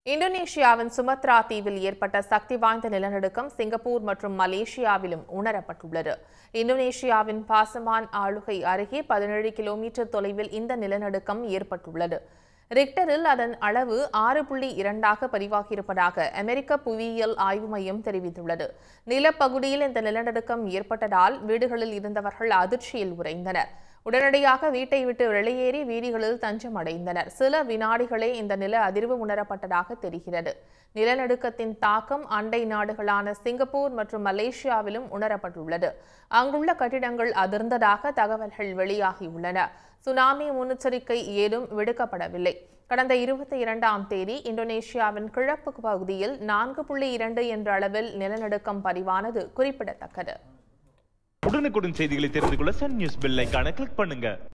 இந்தோனேஷியாவின் சுமத்ரா தீவில் ஏற்பட்ட சக்தி வாய்ந்த நிலநடுக்கம் சிங்கப்பூர் மற்றும் மலேசியாவிலும் உணரப்பட்டுள்ளது இந்தோனேஷியாவின் பாசமான் ஆளுகை அருகே பதினேழு கிலோமீட்டர் தொலைவில் இந்த நிலநடுக்கம் ஏற்பட்டுள்ளது ரிக்டரில் அதன் அளவு ஆறு புள்ளி இரண்டாக பதிவாகியிருப்பதாக அமெரிக்க புவியியல் ஆய்வு மையம் தெரிவித்துள்ளது நிலப்பகுதியில் இந்த நிலநடுக்கம் ஏற்பட்டதால் வீடுகளில் இருந்தவர்கள் அதிர்ச்சியில் உறைந்தனர் உடனடியாக வீட்டை விட்டு வெளியேறி வீதிகளில் தஞ்சம் அடைந்தனர் சில வினாடிகளே இந்த நில அதிர்வு உணரப்பட்டதாக தெரிகிறது நிலநடுக்கத்தின் தாக்கம் அண்டை நாடுகளான சிங்கப்பூர் மற்றும் மலேசியாவிலும் உணரப்பட்டுள்ளது அங்குள்ள கட்டிடங்கள் அதிர்ந்ததாக தகவல்கள் வெளியாகியுள்ளன சுனாமி முன்னெச்சரிக்கை ஏதும் விடுக்கப்படவில்லை கடந்த இருபத்தி இரண்டாம் தேதி இந்தோனேஷியாவின் கிழக்கு பகுதியில் நான்கு புள்ளி இரண்டு என்ற அளவில் நிலநடுக்கம் பதிவானது குறிப்பிடத்தக்கது உடனுக்குடன் செய்திகளை தெரிந்து கொள்ள சன் நியூஸ் பெல் ஐகானை கிளிக் பண்ணுங்க